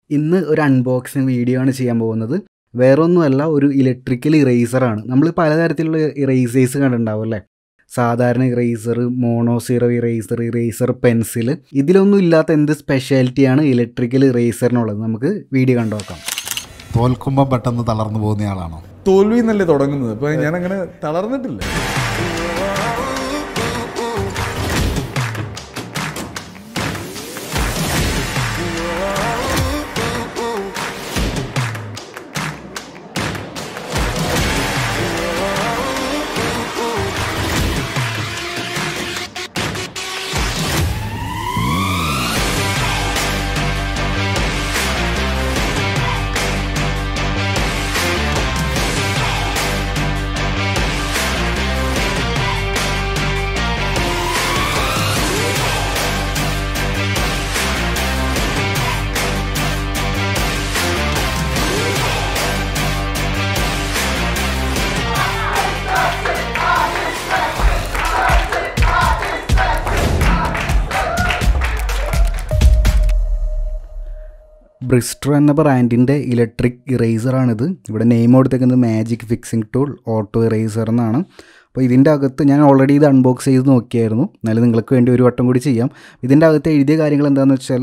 ഇന്ന് ഒരു unboxing video ആണ് ചെയ്യാൻ പോകുന്നത് വേറൊന്നുമല്ല ഒരു ഇലക്ട്രിക്കൽ ഇറേസറാണ് നമ്മൾ പലതരത്തിലുള്ള ഇറേസേഴ്സ് കണ്ടിട്ടുണ്ടാവും അല്ലേ സാധാരണ eraser mono zero eraser eraser pencil ഇതിലൊന്നും ഇല്ലാത്ത എന്ത് സ്പെഷ്യാലിറ്റിയാണ് ഇലക്ട്രിക്കൽ ഇറേസറിനുള്ളത് നമുക്ക് വീഡിയോ കണ്ടു നോക്കാം തോൽക്കുമ്പോൾ പെട്ടെന്ന് തളർന്നു പോകുന്നയാളാണോ തോൽവി എന്നല്ലേ തുടങ്ങുന്നത് അപ്പൊ ഞാൻ അങ്ങനെ തളർന്നിട്ടില്ല ബ്രിസ്റ്റർ എന്ന ബ്രാൻഡിൻ്റെ ഇലക്ട്രിക് ഇറേസറാണിത് ഇവിടെ നെയിം കൊടുത്തേക്കുന്നത് magic fixing tool auto eraser എന്നാണ് അപ്പോൾ ഇതിൻ്റെ അകത്ത് ഞാൻ ഓൾറെഡി ഇത് അൺബോക്സ് ചെയ്ത് നോക്കിയായിരുന്നു എന്നാലും നിങ്ങൾക്ക് വേണ്ടി ഒരു വട്ടം കൂടി ചെയ്യാം ഇതിൻ്റെ അകത്ത് എഴുതിയ കാര്യങ്ങൾ എന്താണെന്ന് വെച്ചാൽ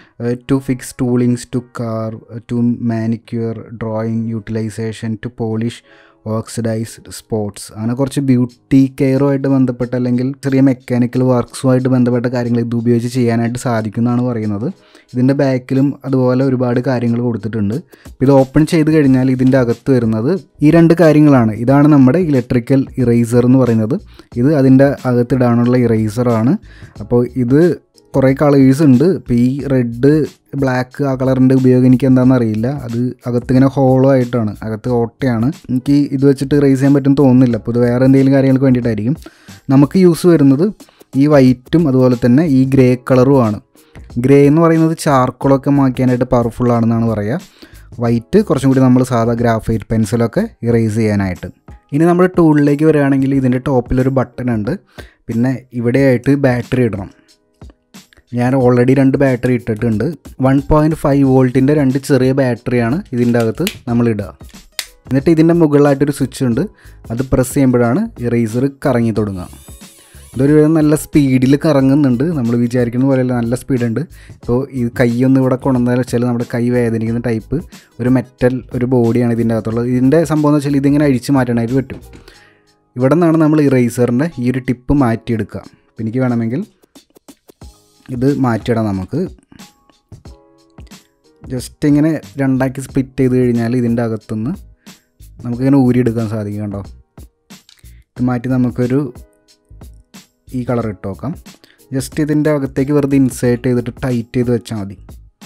to fix toolings to car to manicure drawing utilization to polish oxidised spots അങ്ങനെ കുറച്ച് ബ്യൂട്ടി കെയറുമായിട്ട് ബന്ധപ്പെട്ട അല്ലെങ്കിൽ ചെറിയ മെക്കാനിക്കൽ വർക്ക്സുമായിട്ട് ബന്ധപ്പെട്ട കാര്യങ്ങൾ ഇത് ഉപയോഗിച്ച് ചെയ്യാനായിട്ട് സാധിക്കുന്നതാണ് പറയുന്നത് ഇതിൻ്റെ ബാക്കിലും അതുപോലെ ഒരുപാട് കാര്യങ്ങൾ കൊടുത്തിട്ടുണ്ട് ഇത് ഓപ്പൺ ചെയ്ത് കഴിഞ്ഞാൽ ഇതിൻ്റെ അകത്ത് വരുന്നത് ഈ രണ്ട് കാര്യങ്ങളാണ് ഇതാണ് നമ്മുടെ ഇലക്ട്രിക്കൽ ഇറേസർ എന്ന് പറയുന്നത് ഇത് അതിൻ്റെ അകത്തിടാനുള്ള ഇറേസറാണ് അപ്പോൾ ഇത് കുറേ കളേഴ്സ് ഉണ്ട് ഇപ്പോൾ ഈ റെഡ് ബ്ലാക്ക് ആ കളറിൻ്റെ ഉപയോഗം എനിക്ക് എന്താണെന്ന് അറിയില്ല അത് അകത്ത് ഇങ്ങനെ ഹോളോ ആയിട്ടാണ് അകത്ത് ഓട്ടയാണ് എനിക്ക് ഇത് വെച്ചിട്ട് റേസ് ചെയ്യാൻ പറ്റും തോന്നുന്നില്ല അപ്പോൾ ഇത് വേറെ എന്തെങ്കിലും കാര്യങ്ങൾക്ക് വേണ്ടിയിട്ടായിരിക്കും നമുക്ക് യൂസ് വരുന്നത് ഈ വൈറ്റും അതുപോലെ തന്നെ ഈ ഗ്രേ കളറുമാണ് ഗ്രേ എന്ന് പറയുന്നത് ചാർക്കോളൊക്കെ മാക്കാനായിട്ട് പവർഫുൾ ആണെന്നാണ് പറയുക വൈറ്റ് കുറച്ചും കൂടി നമ്മൾ സാധാ ഗ്രാഫൈറ്റ് പെൻസിലൊക്കെ ഇറേസ് ചെയ്യാനായിട്ട് ഇനി നമ്മൾ ടൂളിലേക്ക് വരികയാണെങ്കിൽ ഇതിൻ്റെ ടോപ്പിലൊരു ബട്ടൺ ഉണ്ട് പിന്നെ ഇവിടെയായിട്ട് ബാറ്ററി ഇടണം ഞാൻ ഓൾറെഡി രണ്ട് ബാറ്ററി ഇട്ടിട്ടുണ്ട് വൺ പോയിൻറ്റ് ഫൈവ് വോൾട്ടിൻ്റെ രണ്ട് ചെറിയ ബാറ്ററിയാണ് ഇതിൻ്റെ അകത്ത് നമ്മൾ ഇടുക എന്നിട്ട് ഇതിൻ്റെ മുകളിലായിട്ടൊരു സ്വിച്ച് ഉണ്ട് അത് പ്രസ് ചെയ്യുമ്പോഴാണ് ഇറേസർ കറങ്ങി തുടങ്ങുക ഇതൊരു നല്ല സ്പീഡിൽ കറങ്ങുന്നുണ്ട് നമ്മൾ വിചാരിക്കുന്ന പോലെയല്ല നല്ല സ്പീഡുണ്ട് ഇപ്പോൾ ഈ കൈയൊന്ന് ഇവിടെ കൊണ്ടുവന്നാൽ വെച്ചാൽ നമ്മുടെ കൈ വേദനിക്കുന്ന ടൈപ്പ് ഒരു മെറ്റൽ ഒരു ബോഡിയാണ് ഇതിൻ്റെ അകത്തുള്ളത് ഇതിൻ്റെ സംഭവം എന്ന് വെച്ചാൽ ഇതിങ്ങനെ അഴിച്ച് മാറ്റാനായിട്ട് പറ്റും ഇവിടെ നിന്നാണ് നമ്മൾ ഇറേസറിൻ്റെ ഈ ഒരു ടിപ്പ് മാറ്റിയെടുക്കുക അപ്പോൾ എനിക്ക് വേണമെങ്കിൽ ഇത് മാറ്റിയിടാം നമുക്ക് ജസ്റ്റ് ഇങ്ങനെ രണ്ടാക്കി സ്പ്ലിറ്റ് ചെയ്ത് കഴിഞ്ഞാൽ ഇതിൻ്റെ അകത്തുനിന്ന് നമുക്കിങ്ങനെ ഊരിയെടുക്കാൻ സാധിക്കും കണ്ടോ ഇത് മാറ്റി നമുക്കൊരു ഈ കളർ ഇട്ട് നോക്കാം ജസ്റ്റ് ഇതിൻ്റെ അകത്തേക്ക് വെറുതെ ഇൻസേർട്ട് ചെയ്തിട്ട് ടൈറ്റ് ചെയ്ത് വെച്ചാൽ മതി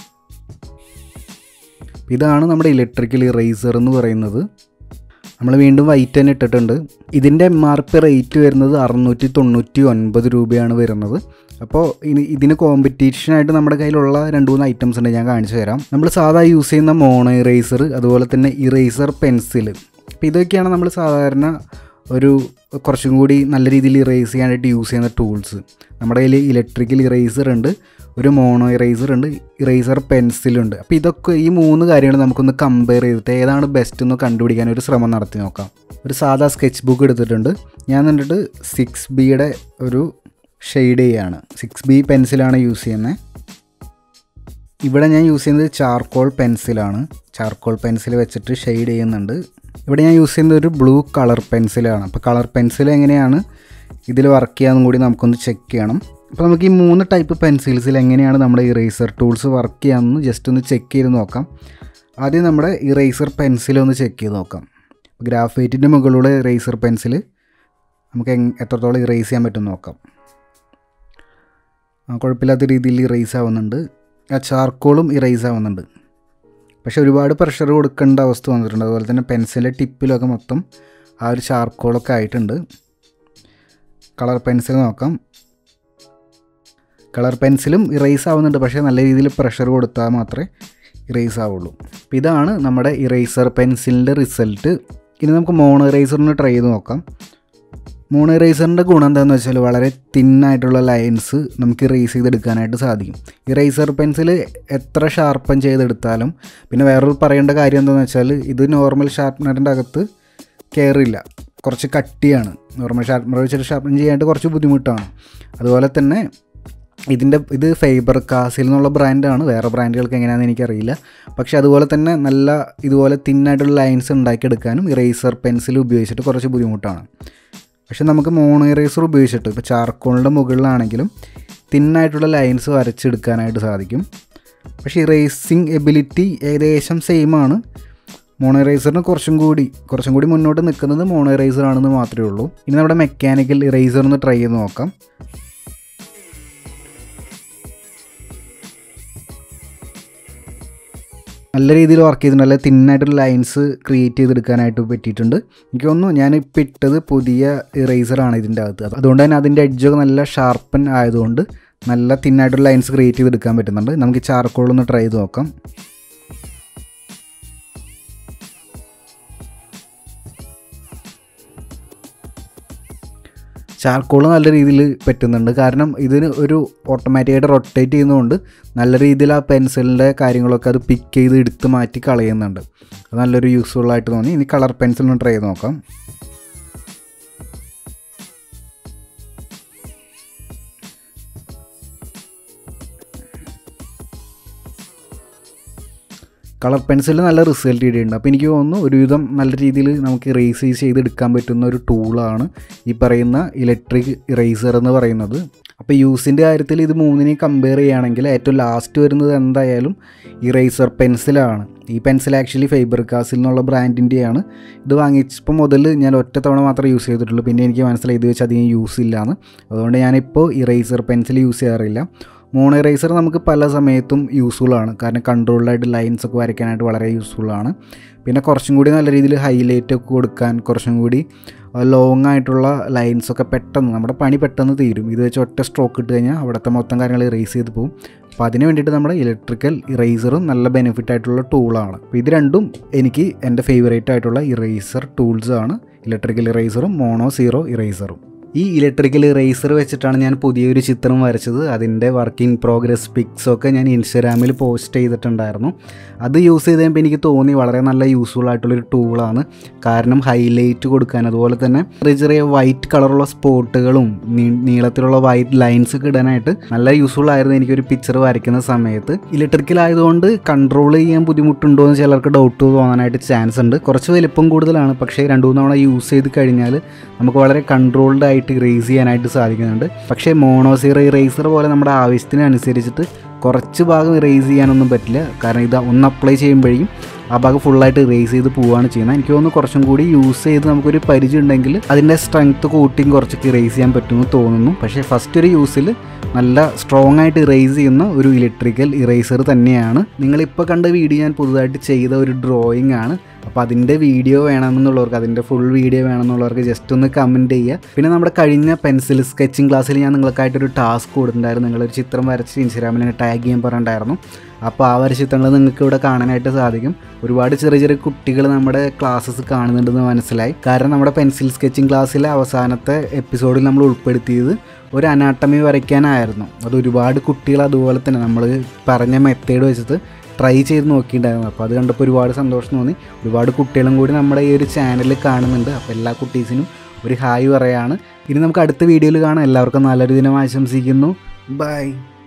ഇതാണ് നമ്മുടെ ഇലക്ട്രിക്കൽ ഇറേസർ എന്ന് പറയുന്നത് നമ്മൾ വീണ്ടും വൈറ്റ് തന്നെ ഇട്ടിട്ടുണ്ട് ഇതിൻ്റെ എം ആർ പി റേറ്റ് വരുന്നത് അറുന്നൂറ്റി തൊണ്ണൂറ്റി ഒൻപത് രൂപയാണ് വരുന്നത് അപ്പോൾ ഇനി ഇതിന് കോമ്പറ്റീഷനായിട്ട് നമ്മുടെ കയ്യിലുള്ള രണ്ട് മൂന്ന് ഐറ്റംസ് ഉണ്ട് ഞാൻ കാണിച്ചു തരാം നമ്മൾ സാധാ യൂസ് ചെയ്യുന്ന മോണോ ഇറേസർ അതുപോലെ തന്നെ ഇറേസർ പെൻസിൽ അപ്പോൾ ഇതൊക്കെയാണ് നമ്മൾ സാധാരണ ഒരു കുറച്ചും കൂടി നല്ല രീതിയിൽ ഇറേസ് ചെയ്യാനായിട്ട് യൂസ് ചെയ്യുന്ന ടൂൾസ് നമ്മുടെ കയ്യിൽ ഇലക്ട്രിക്കൽ ഇറേസർ ഉണ്ട് ഒരു മോണോ ഇറേസർ ഉണ്ട് ഇറേസർ പെൻസിലുണ്ട് അപ്പോൾ ഇതൊക്കെ ഈ മൂന്ന് കാര്യങ്ങൾ നമുക്കൊന്ന് കമ്പയർ ചെയ്തിട്ട് ഏതാണ് ബെസ്റ്റ് എന്ന് കണ്ടുപിടിക്കാൻ ഒരു ശ്രമം നടത്തി നോക്കാം ഒരു സാധാ സ്കെച്ച് ബുക്ക് എടുത്തിട്ടുണ്ട് ഞാൻ എന്നിട്ട് സിക്സ് ബിയുടെ ഒരു ഷെയ്ഡ് ചെയ്യാണ് സിക്സ് ബി പെൻസിലാണ് യൂസ് ചെയ്യുന്നത് ഇവിടെ ഞാൻ യൂസ് ചെയ്യുന്നത് ചാർക്കോൾ പെൻസിലാണ് ചാർക്കോൾ പെൻസിൽ വെച്ചിട്ട് ഷെയ്ഡ് ചെയ്യുന്നുണ്ട് ഇവിടെ ഞാൻ യൂസ് ചെയ്യുന്നത് ഒരു ബ്ലൂ കളർ പെൻസിലാണ് അപ്പോൾ കളർ പെൻസിൽ എങ്ങനെയാണ് ഇതിൽ വർക്ക് ചെയ്യാമെന്നും കൂടി നമുക്കൊന്ന് ചെക്ക് ചെയ്യണം അപ്പോൾ നമുക്ക് ഈ മൂന്ന് ടൈപ്പ് പെൻസിൽസിൽ എങ്ങനെയാണ് നമ്മുടെ ഇറേസർ ടൂൾസ് വർക്ക് ചെയ്യാമെന്ന് ജസ്റ്റ് ഒന്ന് ചെക്ക് ചെയ്ത് നോക്കാം ആദ്യം നമ്മുടെ ഇറേസർ പെൻസിലൊന്ന് ചെക്ക് ചെയ്ത് നോക്കാം ഗ്രാഫൈറ്റിൻ്റെ മുകളിലൂടെ ഇറേസർ പെൻസിൽ നമുക്ക് എത്രത്തോളം ഇറേസ് ചെയ്യാൻ പറ്റും നോക്കാം കുഴപ്പമില്ലാത്ത രീതിയിൽ ഇറേസ് ആവുന്നുണ്ട് ആ ചാർക്കോളും ഇറേസ് ആവുന്നുണ്ട് പക്ഷേ ഒരുപാട് പ്രഷർ കൊടുക്കേണ്ട അവസ്ഥ വന്നിട്ടുണ്ട് അതുപോലെ തന്നെ പെൻസിലിൻ്റെ ടിപ്പിലൊക്കെ മൊത്തം ആ ഒരു ചാർക്കോളൊക്കെ ആയിട്ടുണ്ട് കളർ പെൻസിൽ നോക്കാം കളർ പെൻസിലും ഇറേസ് ആവുന്നുണ്ട് പക്ഷേ നല്ല രീതിയിൽ പ്രഷർ കൊടുത്താൽ മാത്രമേ ഇറേസ് ആവുള്ളൂ അപ്പോൾ ഇതാണ് നമ്മുടെ ഇറേസർ പെൻസിലിൻ്റെ റിസൾട്ട് ഇനി നമുക്ക് മോണോ ഇറേസറിന് ട്രൈ ചെയ്ത് നോക്കാം മോണോ ഇറേസറിൻ്റെ ഗുണം എന്താണെന്ന് വെച്ചാൽ വളരെ തിന്നായിട്ടുള്ള ലൈൻസ് നമുക്ക് ഇറേസ് ചെയ്തെടുക്കാനായിട്ട് സാധിക്കും ഇറേസർ പെൻസിൽ എത്ര ഷാർപ്പൻ ചെയ്തെടുത്താലും പിന്നെ വേറൊരു പറയേണ്ട കാര്യം എന്താണെന്ന് വെച്ചാൽ ഇത് നോർമൽ ഷാർപ്പനറിൻ്റെ അകത്ത് കയറില്ല കുറച്ച് കട്ടിയാണ് നോർമൽ ഷാർപ്പനർ വെച്ചിട്ട് ഷാർപ്പൻ ചെയ്യാനായിട്ട് കുറച്ച് ബുദ്ധിമുട്ടാണ് അതുപോലെ തന്നെ ഇതിൻ്റെ ഇത് ഫൈബർ കാസിൽ എന്നുള്ള ബ്രാൻഡാണ് വേറെ ബ്രാൻഡുകൾക്ക് എങ്ങനെയാണെന്ന് എനിക്കറിയില്ല പക്ഷേ അതുപോലെ തന്നെ നല്ല ഇതുപോലെ തിന്നായിട്ടുള്ള ലൈൻസ് ഉണ്ടാക്കിയെടുക്കാനും ഇറേസർ പെൻസിൽ ഉപയോഗിച്ചിട്ട് കുറച്ച് ബുദ്ധിമുട്ടാണ് പക്ഷെ നമുക്ക് മോണോ ഇറേസർ ഉപയോഗിച്ചിട്ട് ഇപ്പോൾ ചാർക്കോളിൻ്റെ മുകളിലാണെങ്കിലും തിന്നായിട്ടുള്ള ലൈൻസ് വരച്ചെടുക്കാനായിട്ട് സാധിക്കും പക്ഷേ ഇറേസിങ് എബിലിറ്റി ഏകദേശം സെയിം ആണ് മോണോ ഇറേസറിന് കുറച്ചും കൂടി കുറച്ചും കൂടി മുന്നോട്ട് നിൽക്കുന്നത് മോണോ ഇറേസർ ആണെന്ന് മാത്രമേ ഉള്ളൂ ഇനി നമ്മുടെ മെക്കാനിക്കൽ ഇറേസർ ഒന്ന് ട്രൈ ചെയ്ത് നോക്കാം നല്ല രീതിയിൽ വർക്ക് ചെയ്തിട്ടുണ്ട് നല്ല തിന്നായിട്ടുള്ള ലൈൻസ് ക്രിയേറ്റ് ചെയ്തെടുക്കാനായിട്ട് പറ്റിയിട്ടുണ്ട് എനിക്ക് തോന്നുന്നു ഞാനിപ്പോൾ ഇട്ടത് പുതിയ ഇറേസറാണ് ഇതിൻ്റെ അകത്ത് അത് അതുകൊണ്ട് തന്നെ അതിൻ്റെ എഡ്ജൊക്കെ നല്ല ഷാർപ്പൻ ആയതുകൊണ്ട് നല്ല തിന്നായിട്ടുള്ള ലൈൻസ് ക്രിയേറ്റ് ചെയ്തെടുക്കാൻ പറ്റുന്നുണ്ട് നമുക്ക് ചാർക്കോൾ ഒന്ന് ട്രൈ ചെയ്ത് നോക്കാം ചാർക്കോൾ നല്ല രീതിയിൽ പറ്റുന്നുണ്ട് കാരണം ഇതിന് ഒരു ഓട്ടോമാറ്റിക്കായിട്ട് റൊട്ടേറ്റ് ചെയ്യുന്നതുകൊണ്ട് നല്ല രീതിയിൽ ആ പെൻസിലിൻ്റെ കാര്യങ്ങളൊക്കെ അത് പിക്ക് ചെയ്ത് എടുത്ത് മാറ്റി കളയുന്നുണ്ട് അത് നല്ലൊരു യൂസ്ഫുൾ ആയിട്ട് തോന്നി ഇനി കളർ പെൻസിൽ ഒന്ന് ട്രൈ ചെയ്ത് നോക്കാം കളർ പെൻസിൽ നല്ല റിസൾട്ട് കിട്ടിയിട്ടുണ്ട് അപ്പോൾ എനിക്ക് തോന്നുന്നു ഒരുവിധം നല്ല രീതിയിൽ നമുക്ക് ഇറേസ് ചെയ്തെടുക്കാൻ പറ്റുന്ന ഒരു ടൂളാണ് ഈ പറയുന്ന ഇലക്ട്രിക് ഇറേസർ എന്ന് പറയുന്നത് അപ്പോൾ യൂസിൻ്റെ കാര്യത്തിൽ ഇത് മൂന്നിനെയും കമ്പയർ ചെയ്യുകയാണെങ്കിൽ ഏറ്റവും ലാസ്റ്റ് വരുന്നത് എന്തായാലും ഇറേസർ പെൻസിലാണ് ഈ പെൻസിൽ ആക്ച്വലി ഫൈബർ കാസിൽ എന്നുള്ള ബ്രാൻഡിൻ്റെയാണ് ഇത് വാങ്ങിച്ചപ്പോൾ മുതൽ ഞാൻ ഒറ്റ തവണ മാത്രമേ യൂസ് ചെയ്തിട്ടുള്ളൂ പിന്നെ എനിക്ക് മനസ്സിലായി ഇത് വെച്ച് അധികം യൂസ് ഇല്ലയെന്ന് അതുകൊണ്ട് ഞാനിപ്പോൾ ഇറേസർ പെൻസിൽ യൂസ് ചെയ്യാറില്ല മോണോ ഇറേസർ നമുക്ക് പല സമയത്തും യൂസ്ഫുൾ ആണ് കാരണം കൺട്രോൾഡായിട്ട് ലൈൻസ് ഒക്കെ വരയ്ക്കാനായിട്ട് വളരെ യൂസ്ഫുൾ ആണ് പിന്നെ കുറച്ചും കൂടി നല്ല രീതിയിൽ ഹൈലൈറ്റ് ഒക്കെ കൊടുക്കാൻ കുറച്ചും കൂടി ലോങ് ആയിട്ടുള്ള ലൈൻസൊക്കെ പെട്ടെന്ന് നമ്മുടെ പണി പെട്ടെന്ന് തീരും ഇത് വെച്ച് ഒറ്റ സ്ട്രോക്ക് ഇട്ട് കഴിഞ്ഞാൽ അവിടുത്തെ മൊത്തം കാര്യങ്ങൾ ഇറേസ് ചെയ്ത് പോകും അപ്പോൾ അതിന് വേണ്ടിയിട്ട് നമ്മുടെ ഇലക്ട്രിക്കൽ ഇറേസറും നല്ല ബെനിഫിറ്റ് ആയിട്ടുള്ള ടൂളാണ് അപ്പോൾ ഇത് രണ്ടും എനിക്ക് എൻ്റെ ഫേവറേറ്റ് ആയിട്ടുള്ള ഇറേസർ ടൂൾസ് ആണ് ഇലക്ട്രിക്കൽ ഇറേസറും മോണോ സീറോ ഇറേസറും ഈ ഇലക്ട്രിക്കൽ ഇറേസർ വെച്ചിട്ടാണ് ഞാൻ പുതിയൊരു ചിത്രം വരച്ചത് അതിൻ്റെ വർക്ക് ഇൻ പ്രോഗ്രസ് പിക്സൊക്കെ ഞാൻ ഇൻസ്റ്റാഗ്രാമിൽ പോസ്റ്റ് ചെയ്തിട്ടുണ്ടായിരുന്നു അത് യൂസ് ചെയ്ത് കഴിയുമ്പോൾ എനിക്ക് തോന്നി വളരെ നല്ല യൂസ്ഫുൾ ആയിട്ടുള്ളൊരു ടൂളാണ് കാരണം ഹൈലൈറ്റ് കൊടുക്കാൻ അതുപോലെ തന്നെ ചെറിയ ചെറിയ വൈറ്റ് കളറുള്ള സ്പോട്ടുകളും നീളത്തിലുള്ള വൈറ്റ് ലൈൻസ് ഒക്കെ ഇടാനായിട്ട് നല്ല യൂസ്ഫുൾ ആയിരുന്നു എനിക്കൊരു പിക്ചർ വരയ്ക്കുന്ന സമയത്ത് ഇലക്ട്രിക്കൽ ആയതുകൊണ്ട് കൺട്രോൾ ചെയ്യാൻ ബുദ്ധിമുട്ടുണ്ടോ എന്ന് ചിലർക്ക് ഡൗട്ട് തോന്നാനായിട്ട് ചാൻസ് ഉണ്ട് കുറച്ച് വലിപ്പം കൂടുതലാണ് പക്ഷേ രണ്ട് മൂന്ന് തവണ യൂസ് ചെയ്ത് കഴിഞ്ഞാൽ നമുക്ക് വളരെ കൺട്രോൾഡ് ആയിട്ട് ഇറേസ് ചെയ്യാനായിട്ട് സാധിക്കുന്നുണ്ട് പക്ഷേ മോണോസീറ ഇറേസർ പോലെ നമ്മുടെ ആവശ്യത്തിനനുസരിച്ചിട്ട് കുറച്ച് ഭാഗം ഇറേസ് ചെയ്യാനൊന്നും പറ്റില്ല കാരണം ഇത് ഒന്ന് അപ്ലൈ ചെയ്യുമ്പോഴേക്കും ആ ഭാഗം ഫുള്ളായിട്ട് ഇറേസ് ചെയ്ത് പോവുകയാണ് ചെയ്യുന്നത് എനിക്ക് തോന്നുന്നു കുറച്ചും കൂടി യൂസ് ചെയ്ത് നമുക്കൊരു പരിചയം ഉണ്ടെങ്കിൽ അതിൻ്റെ സ്ട്രെങ്ത് കൂട്ടിയും കുറച്ചൊക്കെ ഇറേസ് ചെയ്യാൻ പറ്റുമെന്ന് തോന്നുന്നു പക്ഷേ ഫസ്റ്റ് ഒരു യൂസിൽ നല്ല സ്ട്രോങ് ആയിട്ട് ഇറേസ് ചെയ്യുന്ന ഒരു ഇലക്ട്രിക്കൽ ഇറേസർ തന്നെയാണ് നിങ്ങളിപ്പോൾ കണ്ട വീഡിയോ ഞാൻ പുതുതായിട്ട് ചെയ്ത ഒരു ഡ്രോയിങ് ആണ് അപ്പോൾ അതിൻ്റെ വീഡിയോ വേണമെന്നുള്ളവർക്ക് അതിൻ്റെ ഫുൾ വീഡിയോ വേണമെന്നുള്ളവർക്ക് ജസ്റ്റ് ഒന്ന് കമൻറ്റ് ചെയ്യുക പിന്നെ നമ്മുടെ കഴിഞ്ഞ പെൻസിൽ സ്കെച്ചിങ് ക്ലാസ്സിൽ ഞാൻ നിങ്ങൾക്കായിട്ടൊരു ടാസ്ക് കൊടുത്തിട്ടുണ്ടായിരുന്നു നിങ്ങളൊരു ചിത്രം വരച്ച് ഇൻസ്റ്റാഗ്രാമിൽ ടാഗ് ചെയ്യാൻ പറഞ്ഞിട്ടുണ്ടായിരുന്നു അപ്പോൾ ആ വര ചിത്രങ്ങൾ നിങ്ങൾക്ക് ഇവിടെ കാണാനായിട്ട് സാധിക്കും ഒരുപാട് ചെറിയ ചെറിയ കുട്ടികൾ നമ്മുടെ ക്ലാസ്സസ് കാണുന്നുണ്ടെന്ന് മനസ്സിലായി കാരണം നമ്മുടെ പെൻസിൽ സ്കെച്ചിങ് ക്ലാസ്സിലെ അവസാനത്തെ എപ്പിസോഡിൽ നമ്മൾ ഉൾപ്പെടുത്തിയത് ഒരു അനാട്ടമി വരയ്ക്കാനായിരുന്നു അത് ഒരുപാട് കുട്ടികൾ അതുപോലെ തന്നെ നമ്മൾ പറഞ്ഞ മെത്തേഡ് വെച്ചിട്ട് ട്രൈ ചെയ്ത് നോക്കിയിട്ടുണ്ടായിരുന്നു അപ്പോൾ അത് കണ്ടപ്പോൾ ഒരുപാട് സന്തോഷം തോന്നി ഒരുപാട് കുട്ടികളും കൂടി നമ്മുടെ ഈ ഒരു ചാനൽ കാണുന്നുണ്ട് അപ്പോൾ എല്ലാ കുട്ടീസിനും ഒരു ഹായ് പറയാണ് ഇനി നമുക്ക് അടുത്ത വീഡിയോയിൽ കാണാം എല്ലാവർക്കും നല്ലൊരു ദിനം ആശംസിക്കുന്നു ബൈ